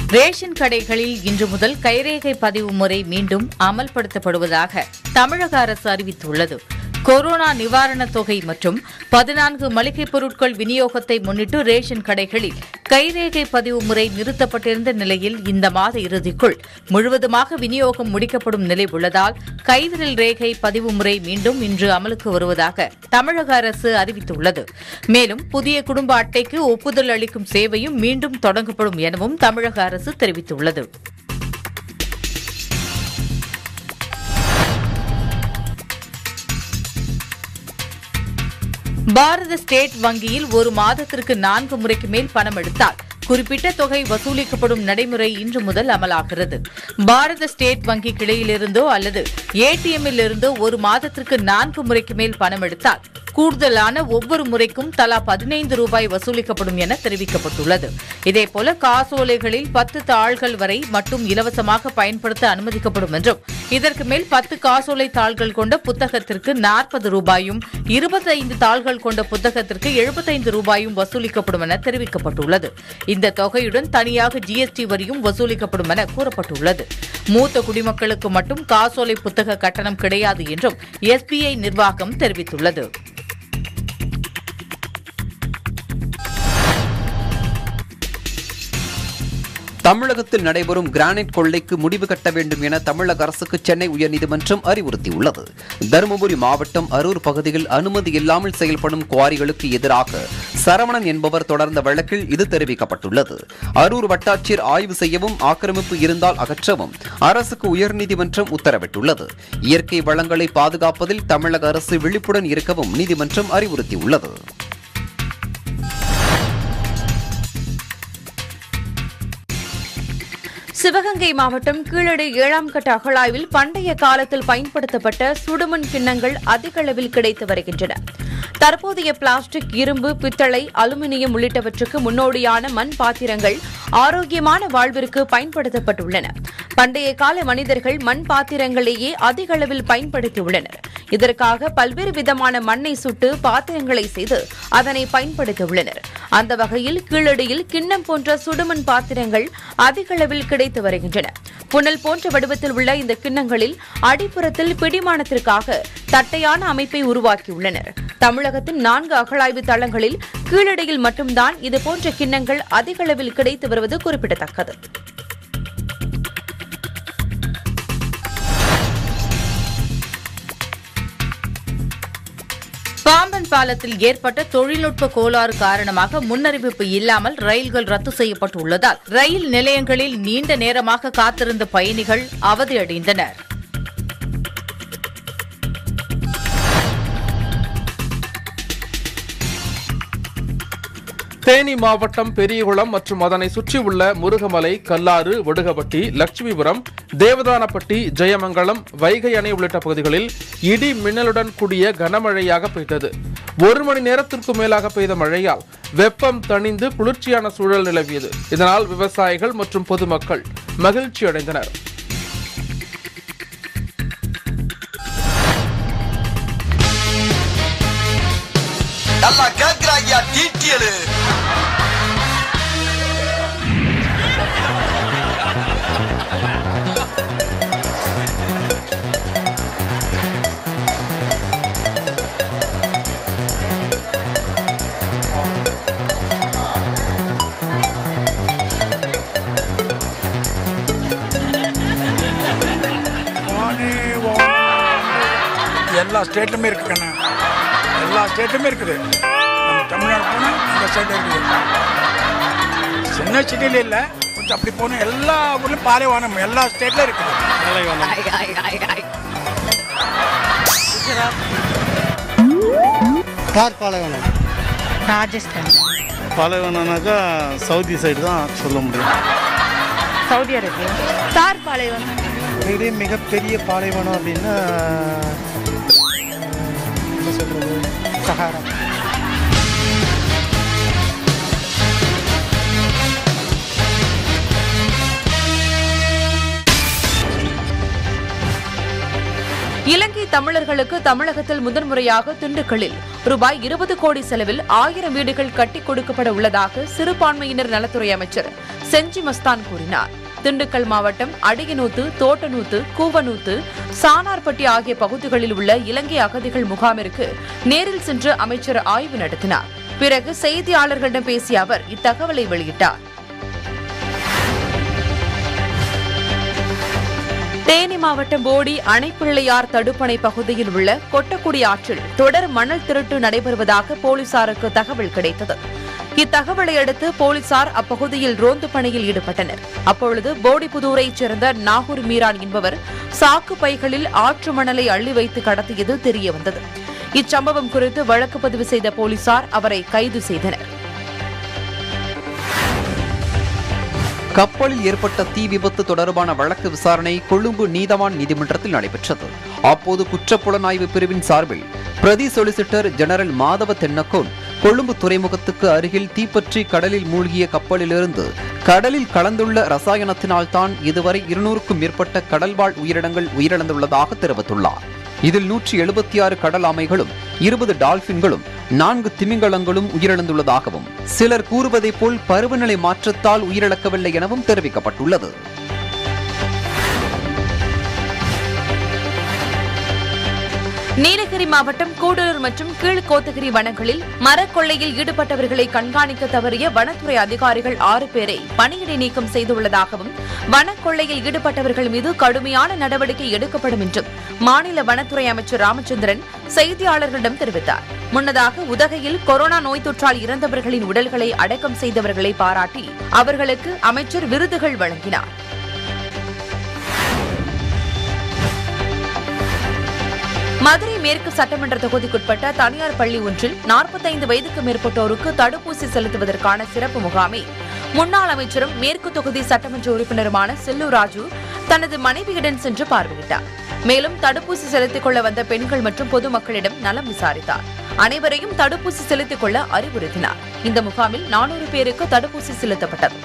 ration கடைகளில் இன்று முதல் கைரேகை பதிவு முறை மீண்டும் அமல்படுத்தப்படுவதாக தமிழக அரசு அறிவித்துள்ளது கொரோனா நிவாரணத் தொகை மற்றும் பதினான்கு மளிகைப் பொருட்கள் விநியோகத்தை முன்னிட்டு ரேஷன் கடைகளில் கைரேகை பதிவு முறை நிறுத்தப்பட்டிருந்த நிலையில் இந்த மாத இறுதிக்குள் முழுவதுமாக விநியோகம் முடிக்கப்படும் நிலை உள்ளதால் கைவிரல் ரேகை பதிவு முறை மீண்டும் இன்று அமலுக்கு வருவதாக தமிழக அரசு அறிவித்துள்ளது மேலும் புதிய குடும்ப அட்டைக்கு ஒப்புதல் அளிக்கும் சேவையும் மீண்டும் தொடங்கப்படும் எனவும் தமிழக அரசு தெரிவித்துள்ளது பாரத ஸ்டேட் வங்கியில் ஒரு மாதத்திற்கு நான்கு முறைக்கு மேல் பணம் எடுத்தால் குறிப்பிட்ட தொகை வசூலிக்கப்படும் நடைமுறை இன்று முதல் அமலாகிறது பாரத ஸ்டேட் வங்கி கிளையிலிருந்தோ அல்லது ஏடிஎம்மில் இருந்தோ ஒரு மாதத்திற்கு நான்கு முறைக்கு மேல் பணம் எடுத்தால் கூடுதலான ஒவ்வொரு முறைக்கும் தலா பதினைந்து ரூபாய் வசூலிக்கப்படும் என தெரிவிக்கப்பட்டுள்ளது இதேபோல காசோலைகளில் பத்து தாள்கள் வரை மட்டும் இலவசமாக பயன்படுத்த அனுமதிக்கப்படும் என்றும் இதற்கு மேல் பத்து காசோலை தாள்கள் கொண்ட புத்தகத்திற்கு நாற்பது ரூபாயும் இருபத்தைந்து தாள்கள் கொண்ட புத்தகத்திற்கு எழுபத்தைந்து ரூபாயும் வசூலிக்கப்படும் என தெரிவிக்கப்பட்டுள்ளது இந்த தொகையுடன் தனியாக ஜிஎஸ்டி வரியும் வசூலிக்கப்படும் என கூறப்பட்டுள்ளது மூத்த குடிமக்களுக்கு மட்டும் காசோலை புத்தக கட்டணம் கிடையாது என்றும் எஸ்பிஐ நிர்வாகம் தெரிவித்துள்ளது தமிழகத்தில் நடைபெறும் கிரானைட் கொள்ளைக்கு முடிவு கட்ட வேண்டும் என தமிழக அரசுக்கு சென்னை உயர்நீதிமன்றம் அறிவுறுத்தியுள்ளது தருமபுரி மாவட்டம் அரூர் பகுதியில் அனுமதி இல்லாமல் செயல்படும் குவாரிகளுக்கு எதிராக சரவணன் என்பவர் தொடர்ந்த வழக்கில் இது தெரிவிக்கப்பட்டுள்ளது அரூர் வட்டாட்சியர் ஆய்வு செய்யவும் ஆக்கிரமிப்பு இருந்தால் அகற்றவும் அரசுக்கு உயர்நீதிமன்றம் உத்தரவிட்டுள்ளது இயற்கை வளங்களை பாதுகாப்பதில் தமிழக அரசு விழிப்புடன் இருக்கவும் நீதிமன்றம் அறிவுறுத்தியுள்ளது சிவகங்கை மாவட்டம் கீழடி ஏழாம் கட்ட அகழாய்வில் பண்டைய காலத்தில் பயன்படுத்தப்பட்ட சுடுமண் கிண்ணங்கள் அதிக அளவில் கிடைத்து வருகின்றன தற்போதைய பிளாஸ்டிக் இரும்பு பித்தளை அலுமினியம் உள்ளிட்டவற்றுக்கு முன்னோடியான மண் பாத்திரங்கள் ஆரோக்கியமான வாழ்விற்கு பயன்படுத்தப்பட்டுள்ளன பண்டைய கால மனிதர்கள் மண் பாத்திரங்களையே அதிக அளவில் பயன்படுத்தியுள்ளனர் இதற்காக பல்வேறு விதமான மண்ணை சுட்டு பாத்திரங்களை செய்து அதனை பயன்படுத்தியுள்ளனர் அந்த வகையில் கீழடியில் கிண்ணம் போன்ற சுடுமண் பாத்திரங்கள் அதிக அளவில் கிடைத்து வருகின்றன புனல் போன்ற வடிவத்தில் உள்ள இந்த கிண்ணங்களில் அடிப்புறத்தில் பிடிமானத்திற்காக தட்டையான அமைப்பை உருவாக்கியுள்ளனர் தமிழகத்தின் நான்கு அகழாய்வு தளங்களில் கீழடியில் மட்டும்தான் இதுபோன்ற கிண்ணங்கள் அதிக அளவில் கிடைத்து வருவது குறிப்பிடத்தக்கது பாம்பன் பாலத்தில் ஏற்பட்ட தொழில்நுட்ப கோளாறு காரணமாக முன்னறிவிப்பு இல்லாமல் ரயில்கள் ரத்து செய்யப்பட்டுள்ளதால் ரயில் நிலையங்களில் நீண்ட நேரமாக காத்திருந்த பயணிகள் அவதியடைந்தனர் தேனி மாவட்டம் பெரியகுளம் மற்றும் அதனை சுற்றியுள்ள முருகமலை கல்லாறு வடுகப்பட்டி லட்சுமிபுரம் தேவதானப்பட்டி ஜெயமங்கலம் வைகை அணை உள்ளிட்ட பகுதிகளில் இடி மின்னலுடன் கூடிய கனமழையாக பெய்தது ஒரு மணி நேரத்திற்கு மேலாக பெய்த மழையால் வெப்பம் தணிந்து குளிர்ச்சியான சூழல் நிலவியது இதனால் விவசாயிகள் மற்றும் பொதுமக்கள் மகிழ்ச்சி அடைந்தனர் நல்லா கேக்குறாங்க டீட்டியலு எல்லா ஸ்டேட்லுமே இருக்கு கண்ணா எல்லா ஸ்டேட்லுமே இருக்குது நம்ம தமிழ்நாடு போனால் இந்த சைடு இருக்குது சின்ன சிட்டியில் இல்லை கொஞ்சம் அப்படி போகணும் எல்லா ஊர்லையும் பாலைவனம் எல்லா ஸ்டேட்லையும் இருக்குது கார் பாலைவனம் ராஜஸ்தான் பாலைவனம்னாக்கா சவுதி சைடு தான் சொல்ல முடியும் சவுதி அரேபியா தார் பாலைவனம் இதே மிகப்பெரிய பாலைவனம் அப்படின்னா என்ன சொல்கிறது சஹாரா இலங்கை தமிழர்களுக்கு தமிழகத்தில் முதன்முறையாக திண்டுக்கல்லில் ரூபாய் இருபது கோடி செலவில் ஆயிரம் வீடுகள் கட்டிக் கொடுக்கப்பட உள்ளதாக சிறுபான்மையினர் நலத்துறை அமைச்சர் செஞ்சி மஸ்தான் கூறினார் திண்டுக்கல் மாவட்டம் அடியனூத்து தோட்டநூத்து கூவனூத்து சானார்பட்டி ஆகிய பகுதிகளில் உள்ள இலங்கை அகதிகள் முகாமிற்கு நேரில் சென்று அமைச்சர் ஆய்வு நடத்தினார் பிறகு செய்தியாளர்களிடம் பேசிய அவர் இத்தகவலை வெளியிட்டார் தேனி மாவட்டம் போடி அணைப்பிள்ளையார் தடுப்பணை பகுதியில் உள்ள கொட்டக்குடி ஆற்றில் தொடர் மணல் திருட்டு நடைபெறுவதாக போலீசாருக்கு தகவல் கிடைத்தது இத்தகவலை அடுத்து போலீசார் அப்பகுதியில் ரோந்து பணியில் ஈடுபட்டனர் அப்பொழுது போடிபுதூரைச் சேர்ந்த நாகூர் மீரான் என்பவர் சாக்கு பைகளில் ஆற்று மணலை அள்ளி வைத்து கடத்தியது தெரியவந்தது இச்சம்பவம் குறித்து வழக்கு பதிவு செய்த போலீசார் அவரை கைது செய்தனர் கப்பலில் ஏற்பட்ட தீ விபத்து தொடர்பான வழக்கு விசாரணை கொழும்பு நீதவான் நீதிமன்றத்தில் நடைபெற்றது அப்போது குற்றப்புலனாய்வு பிரிவின் சார்பில் பிரதி சொலிசிட்டர் ஜெனரல் மாதவ தென்னக்கோன் கொழும்பு துறைமுகத்துக்கு அருகில் தீப்பற்றி கடலில் மூழ்கிய கப்பலிலிருந்து கடலில் கலந்துள்ள ரசாயனத்தினால் தான் இதுவரை இருநூறுக்கும் மேற்பட்ட கடல்வாழ் உயிரினங்கள் உயிரிழந்துள்ளதாக தெரிவித்துள்ளார் இதில் நூற்றி எழுபத்தி ஆறு கடல் ஆமைகளும் இருபது டால்பின்களும் நான்கு திமிங்கலங்களும் உயிரிழந்துள்ளதாகவும் சிலர் கூறுவதைப் போல் பருவநிலை மாற்றத்தால் உயிரிழக்கவில்லை எனவும் தெரிவிக்கப்பட்டுள்ளது நீலகிரி மாவட்டம் கூடலூர் மற்றும் கீழ்கோத்தகிரி வனங்களில் மரக்கொள்ளையில் ஈடுபட்டவர்களை கண்காணிக்க தவறிய வனத்துறை அதிகாரிகள் ஆறு பேரை பணியிடை நீக்கம் செய்துள்ளதாகவும் வனக்கொள்ளையில் ஈடுபட்டவர்கள் மீது கடுமையான நடவடிக்கை எடுக்கப்படும் என்றும் மாநில வனத்துறை அமைச்சர் ராமச்சந்திரன் செய்தியாளர்களிடம் தெரிவித்தார் முன்னதாக உதகையில் கொரோனா நோய் தொற்றால் இறந்தவர்களின் உடல்களை அடக்கம் செய்தவர்களை பாராட்டி அவர்களுக்கு அமைச்சர் விருதுகள் வழங்கினார் மதுரை மேற்கு சட்டமன்ற தொகுதிக்குட்பட்ட தனியார் பள்ளி ஒன்றில் நாற்பத்தைந்து வயதுக்கு மேற்பட்டோருக்கு தடுப்பூசி செலுத்துவதற்கான சிறப்பு முகாமை முன்னாள் அமைச்சரும் மேற்கு தொகுதி சட்டமன்ற உறுப்பினருமான செல்லூர் ராஜு தனது மனைவியுடன் சென்று பார்வையிட்டார் மேலும் தடுப்பூசி செலுத்திக் கொள்ள வந்த பெண்கள் மற்றும் பொதுமக்களிடம் நலம் விசாரித்தார் அனைவரையும் தடுப்பூசி செலுத்திக் கொள்ள அறிவுறுத்தினார் இந்த முகாமில் நானூறு பேருக்கு தடுப்பூசி செலுத்தப்பட்டது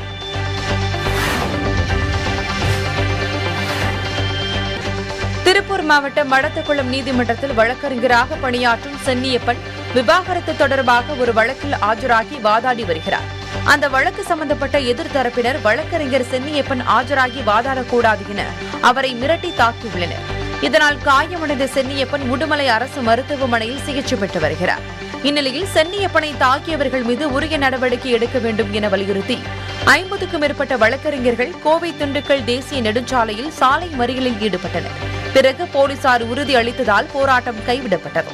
திருப்பூர் மாவட்டம் மடத்தக்குளம் நீதிமன்றத்தில் வழக்கறிஞராக பணியாற்றும் சென்னியப்பன் விவாகரத்து தொடர்பாக ஒரு வழக்கில் ஆஜராகி வாதாடி வருகிறார் அந்த வழக்கு சம்பந்தப்பட்ட எதிர்த்தரப்பினர் வழக்கறிஞர் சென்னியப்பன் ஆஜராகி வாதாடக்கூடாது என அவரை மிரட்டி தாக்கியுள்ளனர் இதனால் காயமடைந்த சென்னியப்பன் உடுமலை அரசு மருத்துவமனையில் சிகிச்சை பெற்று வருகிறார் இந்நிலையில் சென்னியப்பனை தாக்கியவர்கள் மீது உரிய நடவடிக்கை எடுக்க வேண்டும் என வலியுறுத்தி ஐம்பதுக்கும் மேற்பட்ட வழக்கறிஞர்கள் கோவை திண்டுக்கல் தேசிய நெடுஞ்சாலையில் சாலை மறியலில் ஈடுபட்டனர் பிறகு போலீசார் உறுதி அளித்ததால் போராட்டம் கைவிடப்பட்டது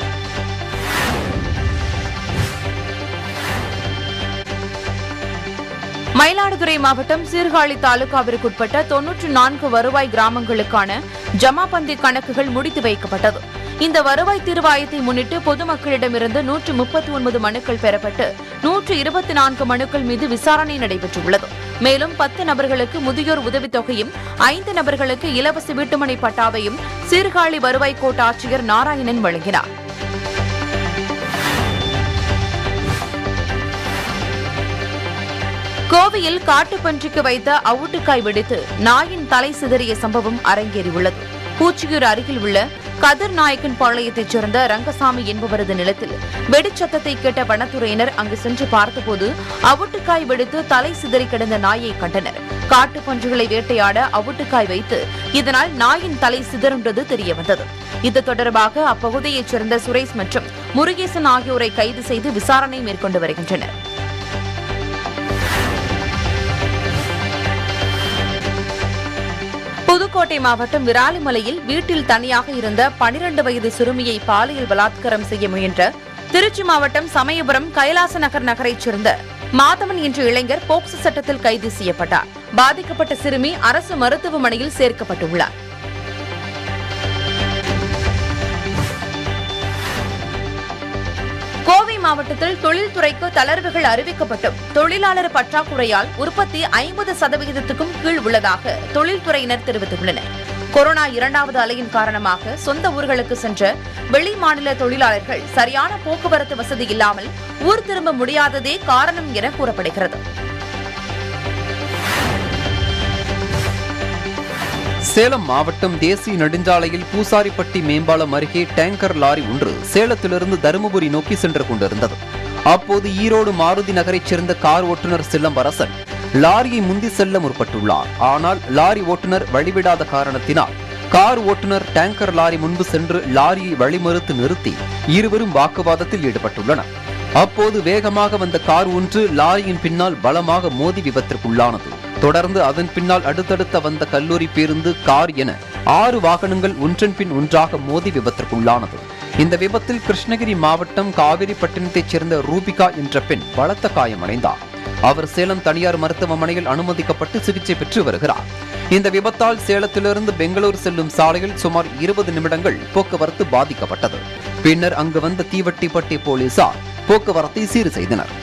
மயிலாடுதுறை மாவட்டம் சீர்காழி தாலுகாவிற்குட்பட்ட தொன்னூற்று நான்கு வருவாய் கிராமங்களுக்கான ஜமாபந்தி கணக்குகள் முடித்து வைக்கப்பட்டது இந்த வருவாய் தீர்வாயத்தை முன்னிட்டு பொதுமக்களிடமிருந்து நூற்று முப்பத்தி ஒன்பது மனுக்கள் பெறப்பட்டு நூற்று இருபத்தி நான்கு மனுக்கள் மீது விசாரணை நடைபெற்றுள்ளது மேலும் பத்து நபர்களுக்கு முதியோர் உதவித்தொகையும் ஐந்து நபர்களுக்கு இலவச வீட்டுமனை பட்டாவையும் சீர்காழி வருவாய் கோட்டாட்சியர் நாராயணன் வழங்கினார் கோவையில் காட்டுப்பன்றிக்கு வைத்த அவுட்டுக்காய் வெடித்து நாயின் தலை சிதறிய சம்பவம் அரங்கேறியுள்ளது பூச்சியூர் அருகில் உள்ள கதிர் நாயக்கன் பாளையத்தைச் சேர்ந்த ரங்கசாமி என்பவரது நிலத்தில் வெடிச்சத்தத்தை கேட்ட வனத்துறையினர் அங்கு சென்று பார்த்தபோது அவுட்டுக்காய் வெடித்து தலை சிதறி கிடந்த நாயை கண்டனர் காட்டுப் பன்றிகளை வேட்டையாட அவுட்டுக்காய் வைத்து இதனால் நாயின் தலை சிதறுன்றது தெரியவந்தது இது தொடர்பாக அப்பகுதியைச் சேர்ந்த சுரேஷ் மற்றும் முருகேசன் ஆகியோரை கைது செய்து விசாரணை மேற்கொண்டு வருகின்றனர் புதுக்கோட்டை மாவட்டம் விராலிமலையில் வீட்டில் தனியாக இருந்த பனிரண்டு வயது சிறுமியை பாலியல் பலாத்காரம் செய்ய முயன்ற திருச்சி மாவட்டம் சமயபுரம் கைலாச நகர் நகரைச் சேர்ந்த மாதவன் என்ற இளைஞர் போக்சோ சட்டத்தில் கைது செய்யப்பட்டார் பாதிக்கப்பட்ட சிறுமி அரசு மருத்துவமனையில் சேர்க்கப்பட்டுள்ளார் கோவை மாவட்டத்தில் தொழில்துறைக்கு தளர்வுகள் அறிவிக்கப்பட்டும் தொழிலாளர் பற்றாக்குறையால் உற்பத்தி ஐம்பது சதவிகிதத்துக்கும் கீழ் உள்ளதாக தொழில்துறையினர் தெரிவித்துள்ளனர் கொரோனா இரண்டாவது அலையின் காரணமாக சொந்த ஊர்களுக்கு சென்ற வெளி மாநில தொழிலாளர்கள் சரியான போக்குவரத்து வசதி இல்லாமல் ஊர் திரும்ப முடியாததே காரணம் என கூறப்படுகிறது சேலம் மாவட்டம் தேசிய நெடுஞ்சாலையில் பூசாரிப்பட்டி மேம்பாலம் அருகே டேங்கர் லாரி ஒன்று சேலத்திலிருந்து தருமபுரி நோக்கி சென்று கொண்டிருந்தது அப்போது ஈரோடு மாருதி நகரைச் சேர்ந்த கார் ஓட்டுநர் சிலம்பரசன் லாரியை முந்தி செல்ல முற்பட்டுள்ளார் ஆனால் லாரி ஓட்டுநர் வழிவிடாத காரணத்தினால் கார் ஓட்டுநர் டேங்கர் லாரி முன்பு சென்று லாரியை வழிமறுத்து நிறுத்தி இருவரும் வாக்குவாதத்தில் ஈடுபட்டுள்ளனர் அப்போது வேகமாக வந்த கார் ஒன்று லாரியின் பின்னால் பலமாக மோதி விபத்திற்குள்ளானது தொடர்ந்து அதன் பின்னால் அடுத்தடுத்த வந்த கல்லூரி பேருந்து கார் என ஆறு வாகனங்கள் ஒன்றன் பின் ஒன்றாக மோதி விபத்திற்குள்ளானது இந்த விபத்தில் கிருஷ்ணகிரி மாவட்டம் காவிரிப்பட்டினத்தைச் சேர்ந்த ரூபிகா என்ற பெண் பலத்த காயமடைந்தார் அவர் சேலம் தனியார் மருத்துவமனையில் அனுமதிக்கப்பட்டு சிகிச்சை பெற்று வருகிறார் இந்த விபத்தால் சேலத்திலிருந்து பெங்களூர் செல்லும் சாலையில் சுமார் இருபது நிமிடங்கள் போக்குவரத்து பாதிக்கப்பட்டது பின்னர் அங்கு வந்த தீவட்டிப்பட்டி போலீசார் போக்குவரத்தை சீர் செய்தனர்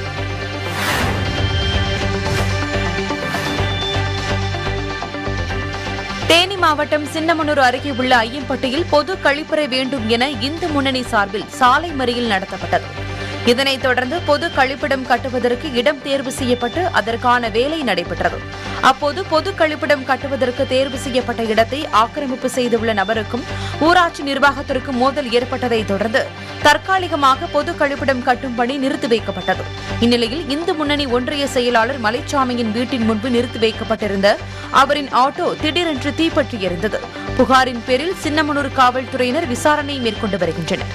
தேனி மாவட்டம் சின்னமனூர் அருகே உள்ள ஐயம்பட்டியில் பொது கழிப்பறை வேண்டும் என இந்து முன்னணி சார்பில் சாலை மறியல் நடத்தப்பட்டது இதனைத் தொடர்ந்து பொது கழிப்பிடம் கட்டுவதற்கு இடம் தேர்வு செய்யப்பட்டு அதற்கான வேலை நடைபெற்றது அப்போது பொது கழிப்பிடம் கட்டுவதற்கு தேர்வு செய்யப்பட்ட இடத்தை ஆக்கிரமிப்பு செய்துள்ள நபருக்கும் ஊராட்சி நிர்வாகத்திற்கும் மோதல் ஏற்பட்டதைத் தொடர்ந்து தற்காலிகமாக பொது கழிப்பிடம் கட்டும் பணி நிறுத்தி வைக்கப்பட்டது இந்நிலையில் இந்து முன்னணி ஒன்றிய செயலாளர் மலைச்சாமியின் வீட்டின் முன்பு நிறுத்தி வைக்கப்பட்டிருந்த அவரின் ஆட்டோ திடீரென்று தீப்பற்றி எரிந்தது புகாரின் பேரில் சின்னமனூர் காவல்துறையினர் விசாரணை மேற்கொண்டு வருகின்றனர்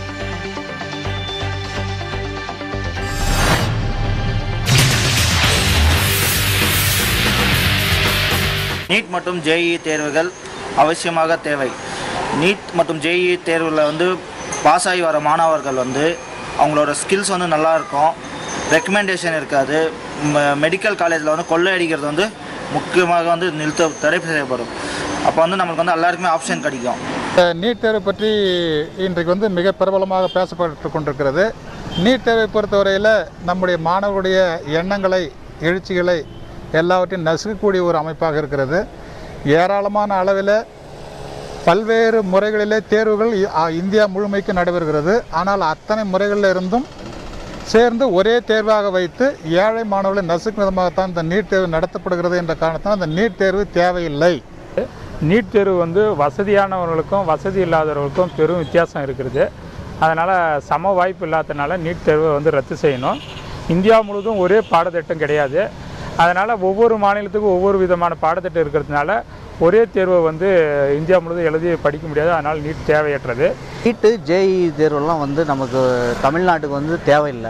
நீட் மற்றும் ஜேஇ தேர்வுகள் அவசியமாக தேவை நீட் மற்றும் ஜேஇ தேர்வில் வந்து பாஸ் ஆகி வர மாணவர்கள் வந்து அவங்களோட ஸ்கில்ஸ் வந்து நல்லா இருக்கும் ரெக்கமெண்டேஷன் இருக்காது மெடிக்கல் காலேஜில் வந்து கொள்ளை அடிக்கிறது வந்து முக்கியமாக வந்து நிறுத்த தடை செய்யப்படும் அப்போ வந்து நம்மளுக்கு வந்து எல்லாருக்குமே ஆப்ஷன் கிடைக்கும் நீட் தேர்வு பற்றி இன்றைக்கு வந்து மிக பிரபலமாக பேசப்பட்டு கொண்டிருக்கிறது நீட் தேர்வை பொறுத்தவரையில் நம்முடைய மாணவருடைய எண்ணங்களை எழுச்சிகளை எல்லாவற்றையும் நசுக்கக்கூடிய ஒரு அமைப்பாக இருக்கிறது ஏராளமான அளவில் பல்வேறு முறைகளிலே தேர்வுகள் இ- ஆ, இந்தியா முழுமைக்கு நடைபெறுகிறது ஆனால் அத்தனை முறைகளில் இருந்தும் சேர்ந்து ஒரே தேர்வாக வைத்து ஏழை மாணவர்களை நசுக்கும் விதமாகத்தான் இந்த நீட் தேர்வு நடத்தப்படுகிறது என்ற காரணத்தால் அந்த நீட் தேர்வு தேவையில்லை நீட் தேர்வு வந்து வசதியானவர்களுக்கும் வசதி இல்லாதவர்களுக்கும் பெரும் வித்தியாசம் இருக்கிறது அதனால் சம வாய்ப்பு இல்லாதனால நீட் தேர்வை வந்து ரத்து செய்யணும் இந்தியா முழுவதும் ஒரே பாடத்திட்டம் கிடையாது அதனால் ஒவ்வொரு மாநிலத்துக்கும் ஒவ்வொரு விதமான பாடத்திட்டம் இருக்கிறதுனால ஒரே தேர்வை வந்து இந்தியா முழுவதும் எழுதி படிக்க முடியாது அதனால் நீட் தேவையற்றது நீட்டு ஜேஇ தேர்வெல்லாம் வந்து நமக்கு தமிழ்நாட்டுக்கு வந்து தேவையில்லை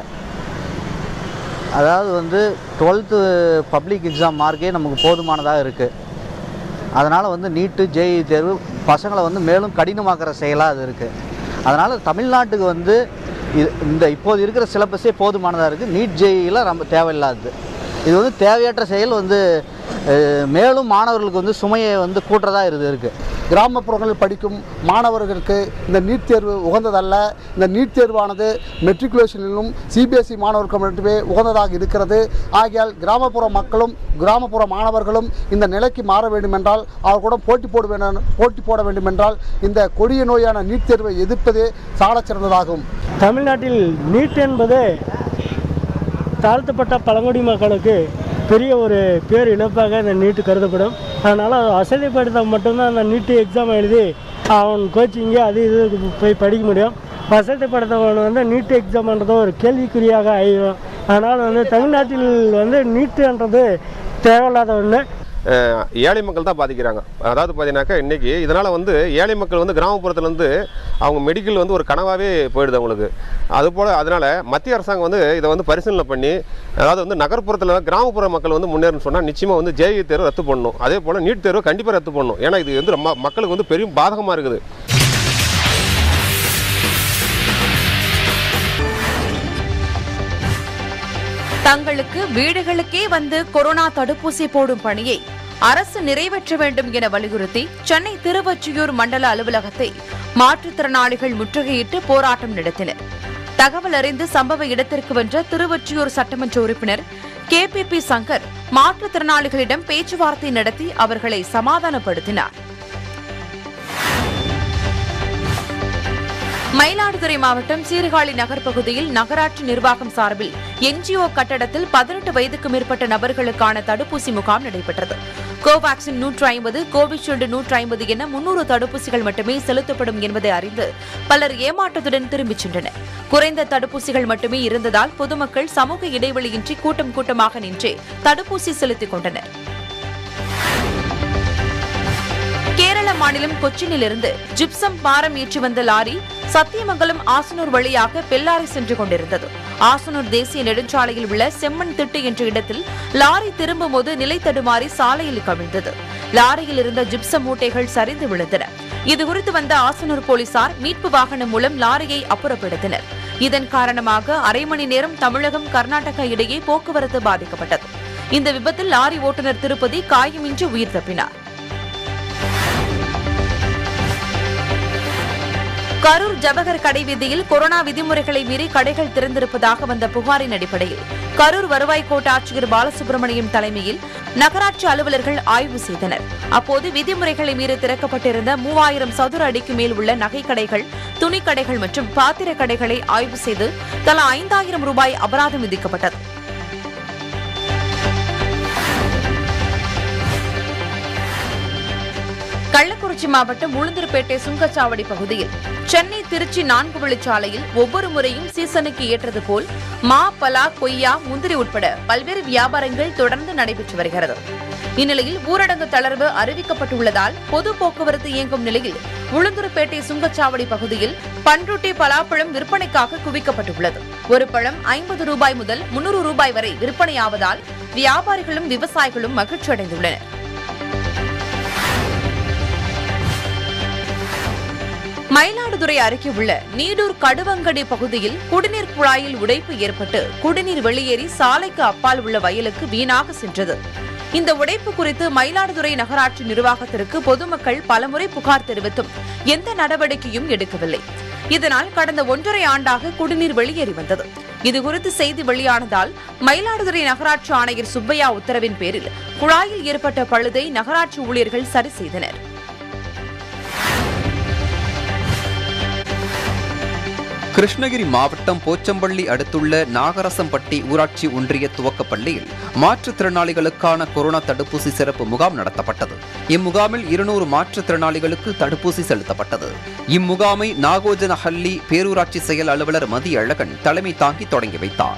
அதாவது வந்து டுவெல்த்து பப்ளிக் எக்ஸாம் மார்க்கே நமக்கு போதுமானதாக இருக்குது அதனால் வந்து நீட்டு ஜேஇ தேர்வு பசங்களை வந்து மேலும் கடினமாக்குற செயலாக அது இருக்குது அதனால் தமிழ்நாட்டுக்கு வந்து இது இந்த இப்போது இருக்கிற சிலபஸே போதுமானதாக இருக்குது நீட் ஜேஇலாம் ரொம்ப தேவையில்லாதது இது வந்து தேவையற்ற செயல் வந்து அஹ், மேலும் மாணவர்களுக்கு வந்து சுமையை வந்து கூட்டுறதா இது இருக்குது கிராமப்புறங்களில் படிக்கும் மாணவர்களுக்கு இந்த நீட் தேர்வு உகந்ததல்ல இந்த நீட் தேர்வானது மெட்ரிகுலேஷனிலும் சிபிஎஸ்இ மாணவர்களுக்கு மட்டுமே உகந்ததாக இருக்கிறது ஆகையால் கிராமப்புற மக்களும் கிராமப்புற மாணவர்களும் இந்த நிலைக்கு மாற வேண்டுமென்றால் அவர் கூட போட்டி போட வேண்டும் போட்டி போட வேண்டுமென்றால் இந்த கொடிய நோயான நீட் தேர்வை எதிர்ப்பதே சாலச் சிறந்ததாகும் தமிழ்நாட்டில் நீட் என்பது தாழ்த்தப்பட்ட பழங்குடி மக்களுக்கு பெரிய ஒரு பேர் இழப்பாக இந்த நீட்டு கருதப்படும் அதனால் வசதிப்படுத்த மட்டும்தான் அந்த நீட்டு எக்ஸாம் எழுதி அவன் கோச்சிங்கு அது இது போய் படிக்க முடியும் வசதிப்படுத்தவன் வந்து நீட் எக்ஸாம்ன்றது ஒரு கேள்விக்குறியாக ஆயிடும் அதனால் வந்து தமிழ்நாட்டில் வந்து நீட்டுன்றது தேவையில்லாத ஒன்று அஹ் ஏழை மக்கள் தான் பாதிக்கிறாங்க அதாவது பார்த்தீங்கன்னாக்கா இன்றைக்கி இதனால் வந்து ஏழை மக்கள் வந்து கிராமப்புறத்துல வந்து அவங்க மெடிக்கல் வந்து ஒரு கனவாகவே போயிடுது அவங்களுக்கு அதுபோல் அதனால் மத்திய அரசாங்கம் வந்து இதை வந்து பரிசீலனை பண்ணி அதாவது வந்து நகர்ப்புறத்தில் கிராமப்புற மக்கள் வந்து முன்னேறணும்னு சொன்னால் நிச்சயமாக வந்து ஜேஇ தேர்வு ரத்து பண்ணணும் அதே போல் நீட் தேர்வு கண்டிப்பாக ரத்து பண்ணணும் ஏன்னா இது வந்து ரொம்ப மக்களுக்கு வந்து பெரிய பாதகமாக இருக்குது தங்களுக்கு வீடுகளுக்கே வந்து கொரோனா தடுப்பூசி போடும் பணியை அரசு நிறைவேற்ற வேண்டும் என வலியுறுத்தி சென்னை திருவொற்றியூர் மண்டல அலுவலகத்தை மாற்றுத்திறனாளிகள் முற்றுகையிட்டு போராட்டம் நடத்தினர் தகவல் அறிந்து சம்பவ இடத்திற்கு வென்ற திருவொற்றியூர் சட்டமன்ற உறுப்பினர் கே பி பி சங்கர் மாற்றுத்திறனாளிகளிடம் பேச்சுவார்த்தை நடத்தி அவர்களை சமாதானப்படுத்தினார் மயிலாடுதுறை மாவட்டம் சீர்காழி நகர் பகுதியில் நகராட்சி நிர்வாகம் சார்பில் என்ஜிஓ கட்டடத்தில் பதினெட்டு வயதுக்கு மேற்பட்ட நபர்களுக்கான தடுப்பூசி முகாம் நடைபெற்றது கோவாக்சின் நூற்று ஐம்பது கோவிஷீல்டு நூற்று ஐம்பது என முன்னூறு தடுப்பூசிகள் மட்டுமே செலுத்தப்படும் என்பதை அறிந்து பலர் ஏமாற்றத்துடன் திரும்பிச் சென்றனர் குறைந்த தடுப்பூசிகள் மட்டுமே இருந்ததால் பொதுமக்கள் சமூக இடைவெளியின்றி கூட்டம் கூட்டமாக நின்றே தடுப்பூசி செலுத்திக் கொண்டனர் கேரள மாநிலம் கொச்சினிலிருந்து ஜிப்சம் பாரம் ஏற்றி வந்த லாரி சத்தியமங்கலம் ஆசனூர் வழியாக பெல்லாரி சென்று கொண்டிருந்தது ஆசனூர் தேசிய நெடுஞ்சாலையில் உள்ள செம்மண் திட்டு என்ற இடத்தில் லாரி திரும்பும்போது நிலை தடுமாறி சாலையில் கவிழ்ந்தது லாரியில் இருந்த ஜிப்சம் மூட்டைகள் சரிந்து விழுந்தன இதுகுறித்து வந்த ஆசனூர் போலீசார் மீட்பு வாகனம் மூலம் லாரியை அப்புறப்படுத்தினர் இதன் காரணமாக அரை மணி நேரம் தமிழகம் கர்நாடகா இடையே போக்குவரத்து பாதிக்கப்பட்டது இந்த விபத்தில் லாரி ஓட்டுநர் திருப்பதி காயமின்றி உயிர் தப்பினார் கரூர் ஜவஹர் கடை வீதியில் கொரோனா விதிமுறைகளை மீறி கடைகள் திறந்திருப்பதாக வந்த புகாரின் அடிப்படையில் கரூர் வருவாய் கோட்டாட்சியர் பாலசுப்ரமணியம் தலைமையில் நகராட்சி அலுவலர்கள் ஆய்வு செய்தனர் அப்போது விதிமுறைகளை மீறி திறக்கப்பட்டிருந்த மூவாயிரம் சதுர அடிக்கு மேல் உள்ள நகைக்கடைகள் துணிக்கடைகள் மற்றும் பாத்திர கடைகளை ஆய்வு செய்து தலா ஐந்தாயிரம் ரூபாய் அபராதம் விதிக்கப்பட்டது கள்ளக்குறிச்சி மாவட்டம் உளுந்தூர்பேட்டை சுங்கச்சாவடி பகுதியில் சென்னை திருச்சி நான்கு வழிச்சாலையில் ஒவ்வொரு முறையும் சீசனுக்கு ஏற்றது போல் மா பலா கொய்யா முந்திரி உட்பட பல்வேறு வியாபாரங்கள் தொடர்ந்து நடைபெற்று வருகிறது இந்நிலையில் ஊரடங்கு தளர்வு அறிவிக்கப்பட்டுள்ளதால் பொது போக்குவரத்து இயங்கும் நிலையில் உளுந்தூர்பேட்டை சுங்கச்சாவடி பகுதியில் பன்ருட்டி பலாப்பழம் விற்பனைக்காக குவிக்கப்பட்டுள்ளது ஒரு பழம் ஐம்பது ரூபாய் முதல் முன்னூறு ரூபாய் வரை விற்பனையாவதால் வியாபாரிகளும் விவசாயிகளும் மகிழ்ச்சி அடைந்துள்ளனர் மயிலாடுதுறை அருகே உள்ள நீடூர் கடுவங்கடி பகுதியில் குடிநீர் குழாயில் உடைப்பு ஏற்பட்டு குடிநீர் வெளியேறி சாலைக்கு அப்பால் உள்ள வயலுக்கு வீணாக சென்றது இந்த உடைப்பு குறித்து மயிலாடுதுறை நகராட்சி நிர்வாகத்திற்கு பொதுமக்கள் பலமுறை புகார் தெரிவித்தும் எந்த நடவடிக்கையும் எடுக்கவில்லை இதனால் கடந்த ஒன்றரை ஆண்டாக குடிநீர் வெளியேறி வந்தது இதுகுறித்து செய்தி வெளியானதால் மயிலாடுதுறை நகராட்சி ஆணையர் சுப்பையா உத்தரவின் பேரில் குழாயில் ஏற்பட்ட பழுதை நகராட்சி ஊழியர்கள் சரி செய்தனர் கிருஷ்ணகிரி மாவட்டம் போச்சம்பள்ளி அடுத்துள்ள நாகரசம்பட்டி ஊராட்சி ஒன்றிய துவக்கப் பள்ளியில் மாற்றுத்திறனாளிகளுக்கான கொரோனா தடுப்பூசி சிறப்பு முகாம் நடத்தப்பட்டது இம்முகாமில் இருநூறு மாற்றுத்திறனாளிகளுக்கு தடுப்பூசி செலுத்தப்பட்டது இம்முகாமை நாகோஜனஹள்ளி பேரூராட்சி செயல் அலுவலர் மதியழகன் தலைமை தாங்கி தொடங்கி வைத்தார்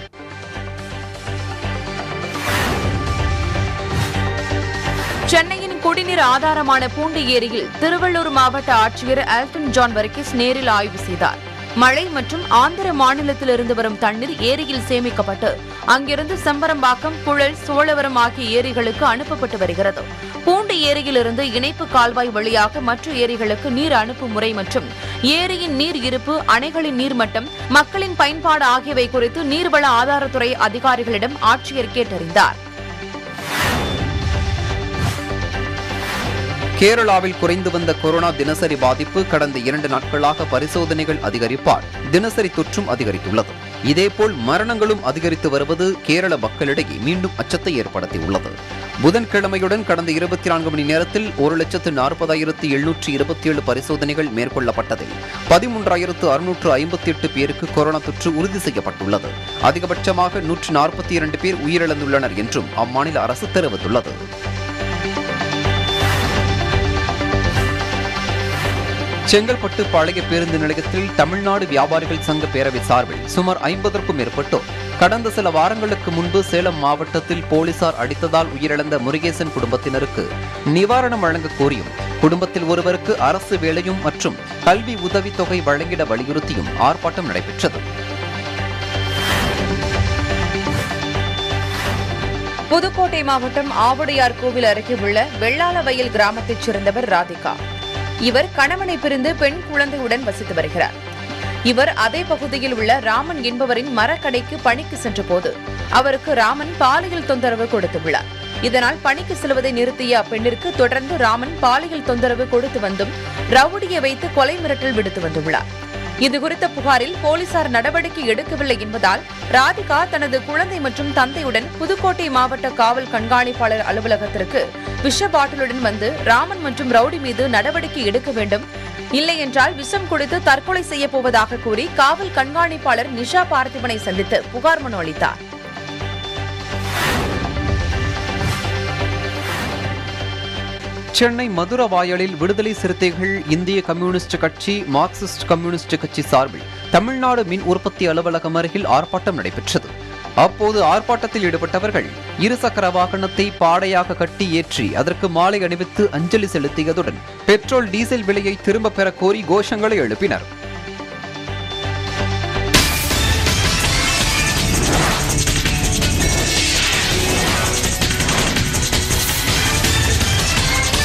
சென்னையின் குடிநீர் ஆதாரமான பூண்டி ஏரியில் திருவள்ளூர் மாவட்ட ஆட்சியர் ஆல்டன் ஜான் வர்கீஸ் நேரில் ஆய்வு செய்தார் மழை மற்றும் ஆந்திர மாநிலத்திலிருந்து வரும் தண்ணீர் ஏரியில் சேமிக்கப்பட்டு அங்கிருந்து செம்பரம்பாக்கம் புழல் சோழவரம் ஆகிய ஏரிகளுக்கு அனுப்பப்பட்டு வருகிறது பூண்டி ஏரியிலிருந்து இணைப்பு கால்வாய் வழியாக மற்ற ஏரிகளுக்கு நீர் அனுப்பும் முறை மற்றும் ஏரியின் நீர் இருப்பு அணைகளின் நீர்மட்டம் மக்களின் பயன்பாடு ஆகியவை குறித்து நீர்வள ஆதாரத்துறை அதிகாரிகளிடம் ஆட்சியர் கேட்டறிந்தார் கேரளாவில் குறைந்து வந்த கொரோனா தினசரி பாதிப்பு கடந்த இரண்டு நாட்களாக பரிசோதனைகள் அதிகரிப்பால் தினசரி தொற்றும் அதிகரித்துள்ளது இதேபோல் மரணங்களும் அதிகரித்து வருவது கேரள மக்களிடையே மீண்டும் அச்சத்தை ஏற்படுத்தியுள்ளது புதன்கிழமையுடன் கடந்த இருபத்தி நான்கு மணி நேரத்தில் ஒரு லட்சத்து நாற்பதாயிரத்து எழுநூற்றி இருபத்தி ஏழு பரிசோதனைகள் மேற்கொள்ளப்பட்டதில் பதிமூன்றாயிரத்து அறுநூற்று ஐம்பத்தி எட்டு பேருக்கு கொரோனா தொற்று உறுதி செய்யப்பட்டுள்ளது அதிகபட்சமாக நூற்று நாற்பத்தி இரண்டு பேர் உயிரிழந்துள்ளனர் என்றும் அம்மாநில அரசு தெரிவித்துள்ளது செங்கல்பட்டு பழைய பேருந்து நிலையத்தில் தமிழ்நாடு வியாபாரிகள் சங்க பேரவை சார்பில் சுமார் ஐம்பதற்கும் மேற்பட்டோர் கடந்த சில வாரங்களுக்கு முன்பு சேலம் மாவட்டத்தில் போலீசார் அடித்ததால் உயிரிழந்த முருகேசன் குடும்பத்தினருக்கு நிவாரணம் வழங்க கோரியும் குடும்பத்தில் ஒருவருக்கு அரசு வேலையும் மற்றும் கல்வி உதவித்தொகை வழங்கிட வலியுறுத்தியும் ஆர்ப்பாட்டம் நடைபெற்றது புதுக்கோட்டை மாவட்டம் ஆவுடையார் கோவில் அருகே உள்ள வெள்ளாளவயல் கிராமத்தைச் சேர்ந்தவர் ராதிகா இவர் கணவனை பிரிந்து பெண் குழந்தையுடன் வசித்து வருகிறார் இவர் அதே பகுதியில் உள்ள ராமன் என்பவரின் மரக்கடைக்கு பணிக்கு சென்றபோது அவருக்கு ராமன் பாலியல் தொந்தரவு கொடுத்துள்ளார் இதனால் பணிக்கு செல்வதை நிறுத்திய அப்பெண்ணிற்கு தொடர்ந்து ராமன் பாலியல் தொந்தரவு கொடுத்து வந்தும் ரவுடியை வைத்து கொலை மிரட்டல் விடுத்து வந்துள்ளார் இதுகுறித்த புகாரில் போலீசார் நடவடிக்கை எடுக்கவில்லை என்பதால் ராதிகா தனது குழந்தை மற்றும் தந்தையுடன் புதுக்கோட்டை மாவட்ட காவல் கண்காணிப்பாளர் அலுவலகத்திற்கு விஷ பாட்டிலுடன் வந்து ராமன் மற்றும் ரவுடி மீது நடவடிக்கை எடுக்க வேண்டும் இல்லையென்றால் விஷம் குடித்து தற்கொலை செய்யப் போவதாக கூறி காவல் கண்காணிப்பாளர் நிஷா பார்த்திபனை சந்தித்து புகார் மனு அளித்தார் சென்னை மதுரவாயலில் விடுதலை சிறுத்தைகள் இந்திய கம்யூனிஸ்ட் கட்சி மார்க்சிஸ்ட் கம்யூனிஸ்ட் கட்சி சார்பில் தமிழ்நாடு மின் உற்பத்தி அலுவலகம் அருகில் ஆர்ப்பாட்டம் நடைபெற்றது அப்போது ஆர்ப்பாட்டத்தில் ஈடுபட்டவர்கள் இருசக்கர வாகனத்தை பாடையாக கட்டி ஏற்றி அதற்கு மாலை அணிவித்து அஞ்சலி செலுத்தியதுடன் பெட்ரோல் டீசல் விலையை திரும்பப் பெற கோரி கோஷங்களை எழுப்பினர்